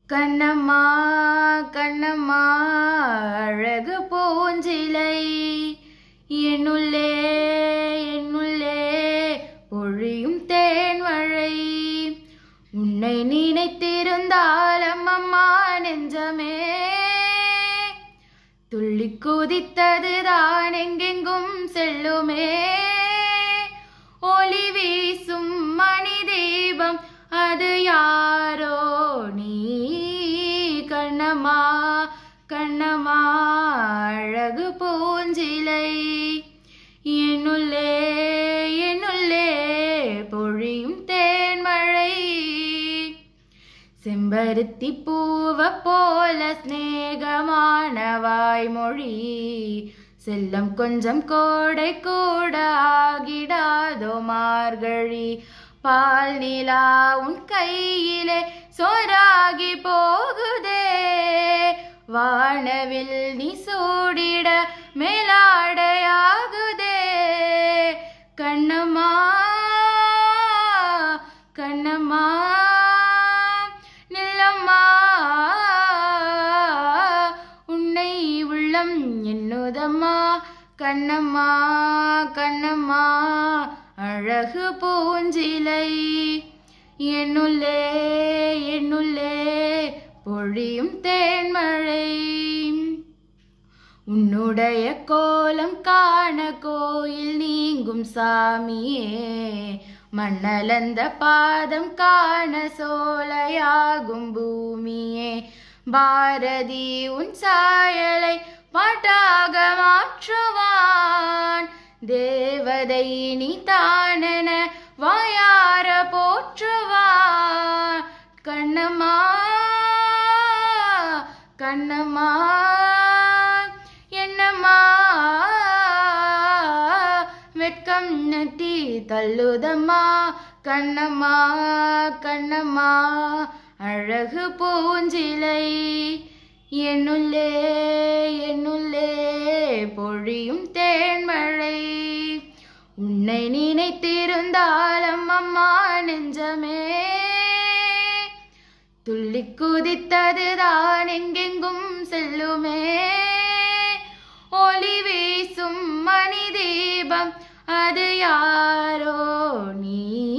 கண்ணம்மா கண்ணம்மா அழகு பூஞ்சிலை என்னுள்ளே என்னுள்ளே பொழியும் தேன்மழை உன்னை நினைத்திருந்தால் அம்மம்மா நெஞ்சமே துள்ளி குதித்ததுதான் எங்கெங்கும் செல்லுமே ஒளி வீசும் மணி தீபம் அது யாரோ நீ கண்ணம்மா கண்ணம்மா அழகு பூஞ்சிலை என்னுள்ளே என்னுள்ளே பொழியும் தேன்மழை செம்பருத்தி பூவ போல சிநேகமான வாய்மொழி செல்லம் கொஞ்சம் கோடை கூட ஆகிடாதோ மார்கழி பால் நிலா உன் கையிலே சொராகி போகுதே வானவில் நீ சூடிட மேலாடையாகுதே கண்ணம்மா கண்ணம்மா நில்லம்மா உன்னை உள்ளம் எண்ணுதம்மா கண்ணம்மா கண்ணம்மா அழகு பூஞ்சிலை என்னுள்ளே என்னுள்ளே பொழியும் தேன்மழை உன்னுடைய கோலம் காண கோயில் நீங்கும் சாமியே மண்ணலந்த பாதம் காண சோலையாகும் பூமியே பாரதி உன் சாயலை பாட்டாக மாற்றுவான் தேவதை நீ தானென வாயார போற்றுவான் கண்ணம்மா கண்ணம்மா என்னம்மா வெட்கம் நட்டி தள்ளுதம்மா கண்ணம்மா கண்ணம்மா அழகு பூஞ்சிலை என்னுள்ளே என்னுள்ளே பொழியும் தேன்மழை உன்னை நினைத்திருந்தாலும் அம்மா நெஞ்சமே துள்ளி குதித்ததுதான் எங்கெங்கும் செல்லுமே ஒளி வீசும் மணி தீபம் அது யாரோ நீ